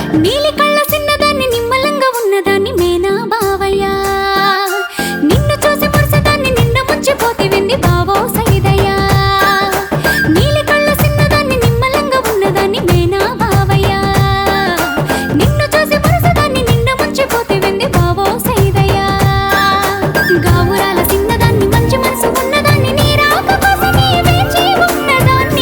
నీలి కళ్ళ చిన్నదాన్ని నిమ్మలంగా ఉన్నదాన్ని మేనా బావయ్యా నిన్ను చూసి మురిసదాన్ని నిండ ముంచిపోతే వెండి బావో సైదయ్యా నీలి కళ్ళ చిన్నదాన్ని నిమ్మలంగా ఉన్నదాన్ని మేనా బావయ్యా నిన్ను చూసి మురిసదాన్ని నిండ ముంచిపోతే వెండి బావో సైదయ్యా గావురాల చిన్నదాన్ని మంచి మనసు ఉన్నదాన్ని నీ రాక కోసమే వేచి ఉన్నదాన్ని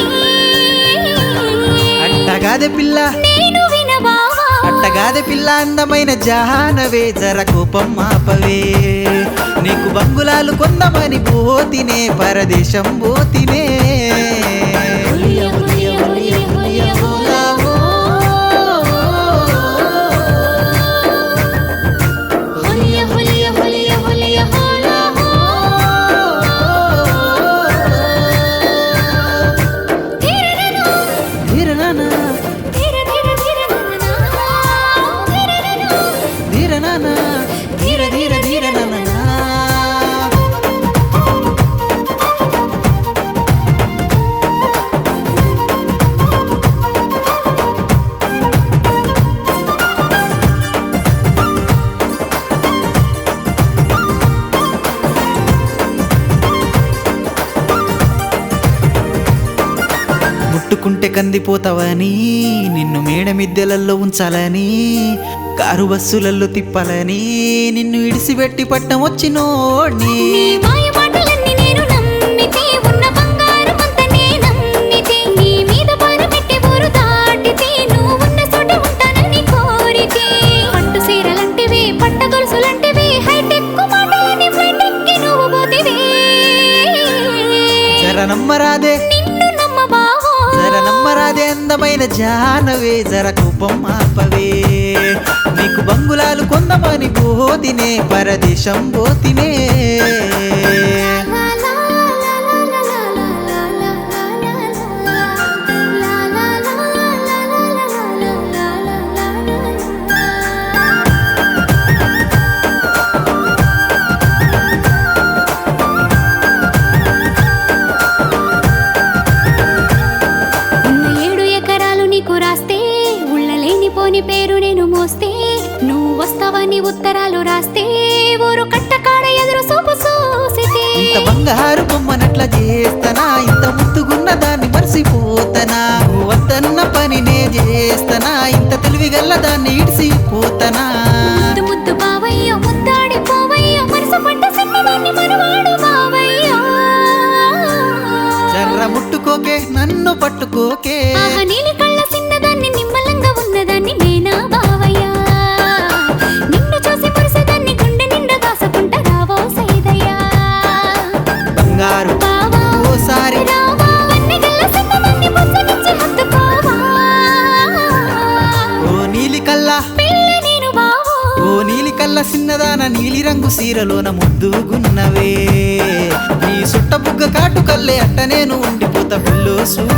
అట్టగాదే పిల్ల నేను వినబావా అట్టగాదే పిల్ల అందమైన జహానవే జర కోపం మాపవే నీకు బంగులాలు కొందమని పోతినే పరదేశం పోతినే హొలియ హొలియ హొలియ హొలియ హోలావో. హొలియ హొలియ హొలియ హొలియ హోలావో. ధిరరను, ధీరనానా ధిర ధిర ధిరనననా. ధిరరను, ధీరనానా ధీర ధీర ధీరనానా ముట్టుకుంటే కందిపోతావని నిన్ను మేడ మిద్దెలల్లో ఉంచాలని కారు బస్సులలో తిప్పాలని నిన్ను ఇడిసిపెట్టి పట్టం వచ్చినోడ్ని నీ మాయ మాటలన్నీ నేను నమ్మితే ఉన్న బంగారమంతా నే నమ్మితే నీ మీద పారబెట్టి ఊరు దాటితే నువ్వు ఉన్న చోట ఉంటానని కోరితే పట్టు సీరలంటివి పట్ట గొలుసులంటివి హైటెక్ మాటలని ఫ్లైట్ ఎక్కి నువ్వు పోతివే జర నమ్మరాదే నిన్ను నమ్మబావో జర నమ్మరాదే అందమైన జానవే జర కోపం ఆపవే నీకు బంగులాలు కొందమని పోతినే పరదేశం పోతినే లా లా లా లా లా లా లా లా లా లా లా లా లా లా లా లా లా ఉన్న ఏడు ఎకరాలు నీకు రాస్తే ఉళ్ళలేని పోని పేరు నేను మోస్తే నువ్వు వస్తావని ఉత్తరాలు రాస్తే ఊరు కట్టకాడ ఎదురు సూపు చూసితే ఇంత బంగారు బొమ్మనట్ల చేస్తనా ఇంత ముద్దుగున్న దాన్ని మర్చిపోతనా నువ్వు వద్దన్న పని నే చేస్తనా ఇంత తెలివిగల్ల దాన్ని ఇడిసిపోతనా ముద్దు ముద్దు బావయ్య ముద్దాడి పోవయ్య మనసు పడ్డ సిన్నదాన్ని మనవాడు బావయ్య జర్ర ముట్టుకోకే నన్ను పట్టుకోకే ఆహా నీలి కళ్ళ సిన్నదాన్ని నిమ్మలంగా ఉన్నదాన్ని నేనా బావయ్య నిన్ను చూసి మురిసదాన్ని గుండె నిండా దాసకుంటా రావో సైదయ్యా బంగారు బావా ఓసారి రావా వన్నెగల్ల సిన్నదాన్ని బుగ్గనిచ్చి హత్తుకోవా ఓ నీలి కల్లా పిల్ల నేను బావో ఓ నీలి కల్ల సిన్నదాన నీలి రంగు సీరలోన ముద్దుగున్నవే నీ సుట్ట బుగ్గ కాటు కల్లే అట్ట నేను ఉండిపోతా పిల్లు